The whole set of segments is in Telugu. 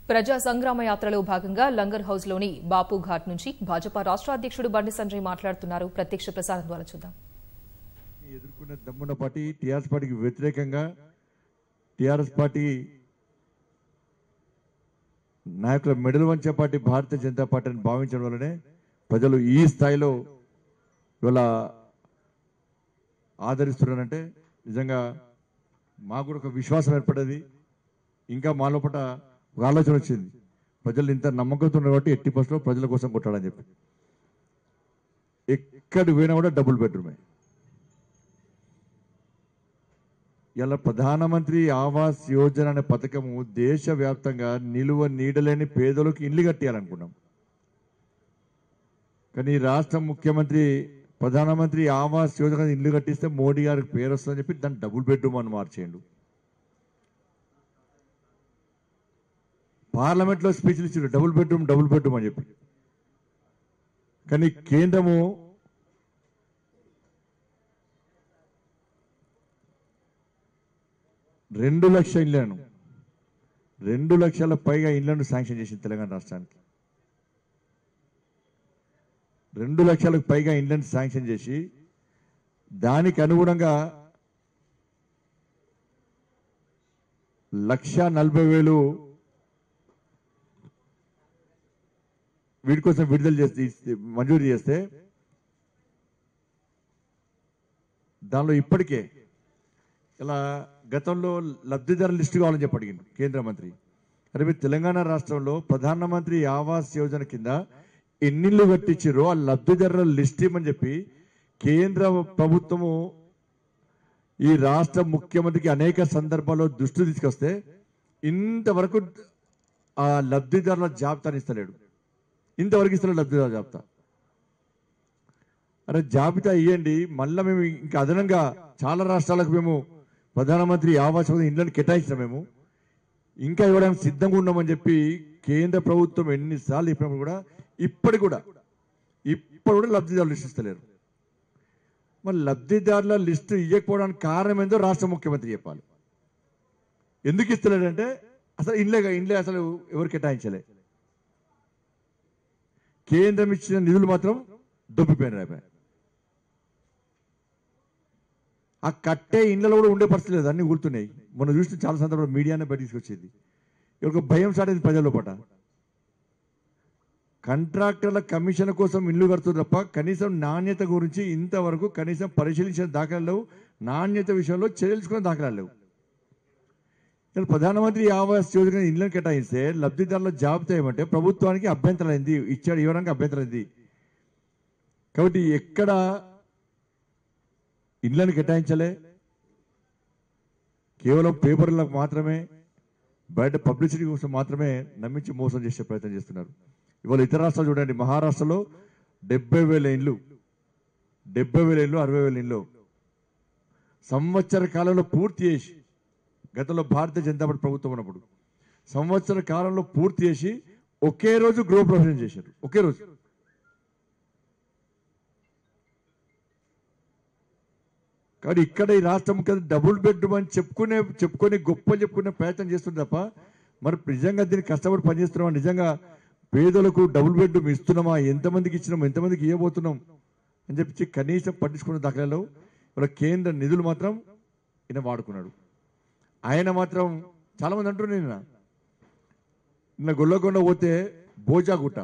ప్రజా సంగ్రామ యాత్రలో భాగంగా లంగర్ హౌస్ లోని బాపు ఘాట్ నుంచి భాజపా రాష్ట్ర అధ్యక్షుడు బండి సంజయ్ మాట్లాడుతున్నారు ప్రత్యక్ష ప్రసారం ద్వారా చూద్దాం ఎదుర్కొన్న దమ్మున్న పార్టీ టీఆర్ఎస్ పార్టీకి వ్యతిరేకంగా టీఆర్ఎస్ పార్టీ నాయకుల మెడలు వంచే పార్టీ భారతీయ జనతా పార్టీని భావించడం వల్లనే ప్రజలు ఈ స్థాయిలో ఇవాళ ఆదరిస్తున్నారంటే నిజంగా మాకు కూడా ఒక విశ్వాసం ఏర్పడ్డది ఇంకా మా లోపల ఒక ఆలోచన వచ్చింది ప్రజలు ఇంత నమ్మకంతో ఉన్నారు కాబట్టి ఎట్టి పరిస్థితుల్లో ప్రజల కోసం కొట్టాలని చెప్పి ఎక్కడికి పోయినా కూడా డబుల్ బెడ్రూమే ఇలా ప్రధానమంత్రి ఆవాస్ యోజన అనే పథకము దేశవ్యాప్తంగా నిలువ నీడలేని పేదలకు ఇల్లు కట్టియాలనుకున్నాం కానీ ఈ రాష్ట్ర ముఖ్యమంత్రి ప్రధానమంత్రి ఆవాస్ యోజన ఇల్లు కట్టిస్తే మోడీ గారికి పేరు వస్తుందని చెప్పి దాన్ని డబుల్ బెడ్రూమ్ అని మార్చేయండు పార్లమెంట్లో స్పీచ్లు ఇచ్చారు డబుల్ బెడ్రూమ్ డబుల్ బెడ్రూమ్ అని చెప్పి కానీ కేంద్రము రెండు లక్షల ఇళ్లను రెండు లక్షల పైగా ఇళ్లను శాంక్షన్ చేసింది తెలంగాణ రాష్ట్రానికి రెండు లక్షలకు పైగా ఇళ్లను శాంక్షన్ చేసి దానికి అనుగుణంగా లక్ష నలభై వేలు వీటి కోసం విడుదల చేస్తే ఇస్తే- మంజూరు చేస్తే దానిలో ఇప్పటికే ఇలా గతంలో లబ్ధిదారుల లిస్టు కావాలని చెప్పి అడిగింది కేంద్ర మంత్రి అరే మీరు తెలంగాణ రాష్ట్రంలో ప్రధానమంత్రి ఆవాస్ యోజన కింద ఎన్నిళ్ళు కట్టించారో ఆ లబ్ధిదారుల లిస్ట్ ఇవ్వమని చెప్పి కేంద్ర ప్రభుత్వము ఈ రాష్ట్ర ముఖ్యమంత్రికి అనేక సందర్భాల్లో దృష్టి తీసుకొస్తే ఇంతవరకు ఆ లబ్ధిదారుల జాబితాని ఇస్తలేడు ఇంతవరకు ఇస్తలేడు లబ్ధిదారుల జాబితా అరే జాబితా ఇవ్వండి మళ్ళీ మేము ఇంకా అదనంగా చాలా రాష్ట్రాలకు మేము ప్రధానమంత్రి ఆవాస్ యోజన ఇండ్లను కేటాయించినాం మేము ఇంకా ఇవ్వడానికి సిద్ధంగా ఉన్నామని చెప్పి కేంద్ర ప్రభుత్వం ఎన్నిసార్లు చెప్పినప్పుడు కూడా ఇప్పటికి కూడా ఇప్పుడు కూడా లబ్ధిదారులు లిస్ట్ ఇస్తలేరు మరి లబ్ధిదారుల లిస్టు ఇవ్వకపోవడానికి కారణం ఏందో రాష్ట్ర ముఖ్యమంత్రి చెప్పాలి ఎందుకు ఇస్తలేడంటే అసలు ఇండ్లే ఇండ్లే అసలు ఎవరు కేటాయించలే కేంద్రం ఇచ్చిన నిధులు మాత్రం దొబ్బిపోయినారు అయిపోయి ఆ కట్టే ఇండ్లలో కూడా ఉండే పరిస్థితి లేదు అన్ని ఊరుతున్నాయి మొన్న చూసిన చాలా సందర్భాలు మీడియానే బయట తీసుకొచ్చేది ఒక భయం స్టార్ట్ అయింది ప్రజల లోపట కాంట్రాక్టర్ల కమిషన్ కోసం ఇల్లు కడుతుంది తప్ప కనీసం నాణ్యత గురించి ఇంతవరకు కనీసం పరిశీలించిన దాఖలాలు లేవు నాణ్యత విషయంలో చర్యలుకున్న దాఖలాలు లేవు ఇక్కడ ప్రధానమంత్రి ఆవాస్ యోజన ఇళ్ళని కేటాయిస్తే లబ్ధిదారుల జాబితా ఏమంటే ప్రభుత్వానికి అభ్యంతరం అయింది ఇచ్చాడు ఇవ్వడానికి అభ్యంతరం అయింది కాబట్టి ఎక్కడ ఇళ్ళని కేటాయించలే కేవలం పేపర్లకు మాత్రమే బయట పబ్లిసిటీ కోసం మాత్రమే నమ్మించి మోసం చేసే ప్రయత్నం చేస్తున్నారు ఇవాళ ఇతర రాష్ట్రాలు చూడండి మహారాష్ట్రలో డెబ్బై వేల ఇండ్లు డెబ్బై వేల ఇండ్లు అరవై వేల ఇండ్లు సంవత్సర కాలంలో పూర్తి చేసి గతంలో భారతీయ జనతా పార్టీ ప్రభుత్వం ఉన్నప్పుడు సంవత్సర కాలంలో పూర్తి చేసి ఒకే రోజు గృహ ప్రవేశం చేశారు ఒకే రోజు కానీ ఇక్కడ ఈ రాష్ట్ర ముఖ్యమంత్రి డబుల్ బెడ్రూమ్ అని చెప్పుకునే చెప్పుకొని గొప్ప చెప్పుకునే ప్రయత్నం చేస్తుంది తప్ప మరి నిజంగా దీన్ని కష్టపడి పనిచేస్తున్నామా నిజంగా పేదలకు డబుల్ బెడ్రూమ్ ఇస్తున్నామా ఎంతమందికి ఇచ్చినాం ఎంతమందికి ఇవ్వబోతున్నాం అని చెప్పి కనీసం పట్టించుకున్న దాఖలాలు ఇవాళ కేంద్ర నిధులు మాత్రం ఈయన వాడుకున్నాడు ఆయన మాత్రం చాలా మంది అంటున్నారు నిన్న నిన్న గొల్లకొండ పోతే బోజాగుట్ట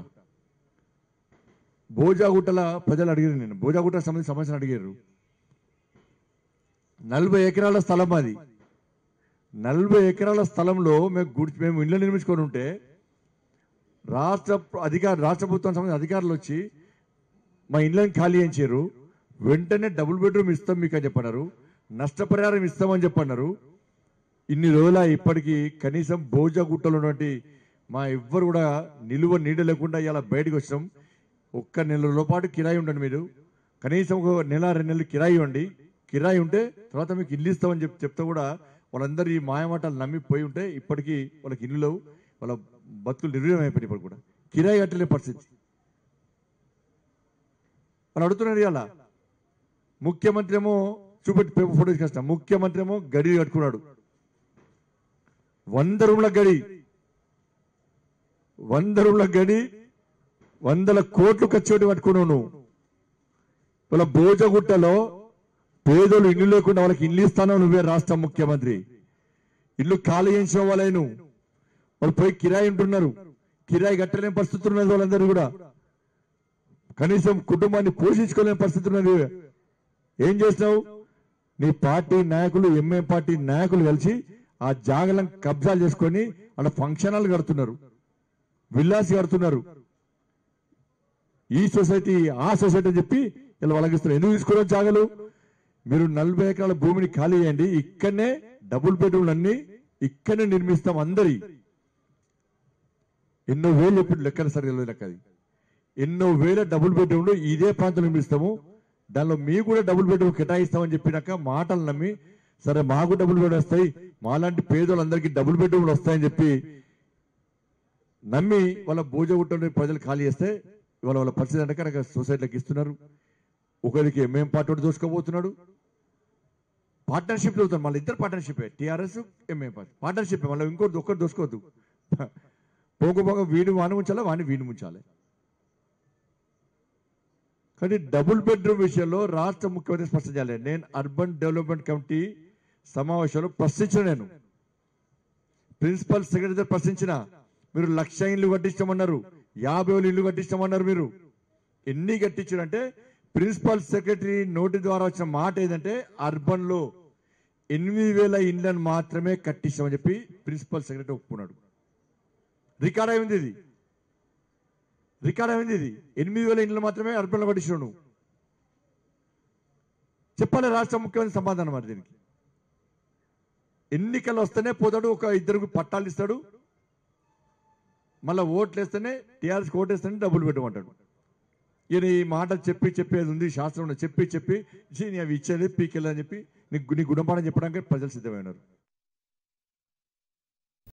బోజాగుట్టల ప్రజలు అడిగారు నేను బోజాగుట్ట సంబంధించిన సమస్యలు అడిగారు నలభై ఎకరాల స్థలం అది నలభై ఎకరాల స్థలంలో మేము గుడి మేము ఇల్లు నిర్మించుకొని ఉంటే రాష్ట్ర అధికార రాష్ట్ర ప్రభుత్వం సంబంధించిన అధికారులు వచ్చి మా ఇళ్ళని ఖాళీ చేయించారు వెంటనే డబుల్ బెడ్రూమ్ ఇస్తాం మీకు అని చెప్పన్నారు నష్టపరిహారం ఇస్తామని చెప్పన్నారు ఇన్ని రోజుల ఇప్పటికీ కనీసం భోజగుట్టలో ఉన్నటువంటి మా ఎవ్వరు కూడా నిలువ నీడ లేకుండా ఇలా బయటకు వచ్చినాం ఒక్క నెలలో పాటు కిరాయి ఉండండి మీరు కనీసం ఒక నెల రెండు నెలలు కిరాయి ఇవ్వండి కిరాయి ఉంటే తర్వాత మీకు ఇల్లు ఇస్తామని చెప్పి చెప్తే కూడా వాళ్ళందరూ ఈ మాయమాటలు నమ్మి పోయి ఉంటే ఇప్పటికీ వాళ్ళకి ఇల్లు లేవు వాళ్ళ బతుకులు నిర్వీర్యం అయిపోయినాయి ఇప్పుడు కూడా కిరాయి కట్టలే పరిస్థితి వాళ్ళు అడుగుతున్నారు ఇవాళ ముఖ్యమంత్రి ఏమో చూపెట్టి పేపర్ ఫోటో తీసుకొస్తాం ముఖ్యమంత్రి ఏమో గడి కట్టుకున్నాడు వంద రూమ్ల గడి వంద రూపాయల గడి వందల కోట్లు ఖర్చు పెట్టి పట్టుకున్నావు నువ్వు వాళ్ళ భోజగుట్టలో పేదలు ఇల్లు లేకుండా వాళ్ళకి ఇల్లు ఇస్తానో నువ్వే రాష్ట్ర ముఖ్యమంత్రి ఇల్లు ఖాళీ చేసిన వాళ్ళే నువ్వు వాళ్ళు పోయి కిరాయి ఉంటున్నారు కిరాయి కట్టలేని పరిస్థితి ఉన్నది వాళ్ళందరూ కూడా కనీసం కుటుంబాన్ని పోషించుకోలేని పరిస్థితి ఉన్నది ఏం చేసినావు నీ పార్టీ నాయకులు ఎంఏ పార్టీ నాయకులు కలిసి ఆ జాగలను కబ్జాలు చేసుకొని అక్కడ ఫంక్షన్ హాల్ కడుతున్నారు విల్లాస్ కడుతున్నారు ఈ సొసైటీ ఆ సొసైటీ అని చెప్పి ఇలా వాళ్ళకిస్తున్నారు ఎందుకు తీసుకున్నారు జాగలు మీరు నలభై ఎకరాల భూమిని ఖాళీ చేయండి ఇక్కడనే డబుల్ బెడ్రూమ్లు అన్ని ఇక్కడనే నిర్మిస్తాం అందరి ఎన్నో వేలు చెప్పి లెక్కన సరిగా లెక్క అది ఎన్నో వేల డబుల్ బెడ్రూమ్లు ఇదే ప్రాంతంలో నిర్మిస్తాము దానిలో మీకు కూడా డబుల్ బెడ్రూమ్ కేటాయిస్తామని చెప్పినాక మాటలు నమ్మి సరే మాకు డబుల్ బెడ్ వస్తాయి మాలాంటి పేదోళ్ళందరికీ డబుల్ బెడ్రూమ్లు వస్తాయని చెప్పి నమ్మి వాళ్ళ భోజగుట్టలో ప్రజలు ఖాళీ చేస్తే ఇవాళ వాళ్ళ పరిస్థితి అంటే కనుక సొసైటీలకు ఇస్తున్నారు ఒకరికి ఎంఎం పార్టీ ఒకటి దోసుకోబోతున్నాడు పార్ట్నర్షిప్ చదువుతాను మళ్ళీ ఇద్దరు partnership TRS M M party partnership మళ్ళీ ఇంకోటి ఒక్కటి దోసుకోవద్దు పోక పోక వీడు వాని ఉంచాలి వాడిని వీడిని ఉంచాలి కానీ డబుల్ బెడ్రూమ్ విషయంలో రాష్ట్ర ముఖ్యమంత్రి స్పష్టం చేయాలి నేను అర్బన్ డెవలప్మెంట్ కమిటీ సమావేశంలో ప్రశ్నించిన నేను ప్రిన్సిపల్ సెక్రటరీ ప్రశ్నించిన మీరు లక్ష ఇల్లు కట్టించమన్నారు యాభై వేలు ఇల్లు కట్టించమన్నారు మీరు ఎన్ని కట్టించారంటే ప్రిన్సిపల్ సెక్రటరీ నోటి ద్వారా వచ్చిన మాట ఏదంటే అర్బన్ లో ఎనిమిది వేల ఇండ్లను మాత్రమే కట్టించామని చెప్పి ప్రిన్సిపల్ సెక్రటరీ ఒప్పుకున్నాడు రికార్డ్ అయింది ఇది రికార్డ్ అయింది ఇది ఎనిమిది వేల ఇండ్లు మాత్రమే అర్బన్ లో కట్టించావు నువ్వు చెప్పాలి రాష్ట్ర ముఖ్యమంత్రి సమాధానం మరి దీనికి ఎన్నికలు వస్తేనే పోతాడు ఒక ఇద్దరికి పట్టాలు ఇస్తాడు మళ్ళీ ఓట్లు వేస్తేనే టీఆర్ఎస్ ఓటేస్తేనే డబ్బులు పెట్టమంటాడు ఈయన ఈ మాట చెప్పి చెప్పేది ఉంది శాస్త్రంలో చెప్పి చెప్పి "జీ, నీ అవి ఇచ్చేది పీకెళ్ళని చెప్పి నీకు నీ గుణపాఠం చెప్పడానికి ప్రజలు సిద్ధమైనారు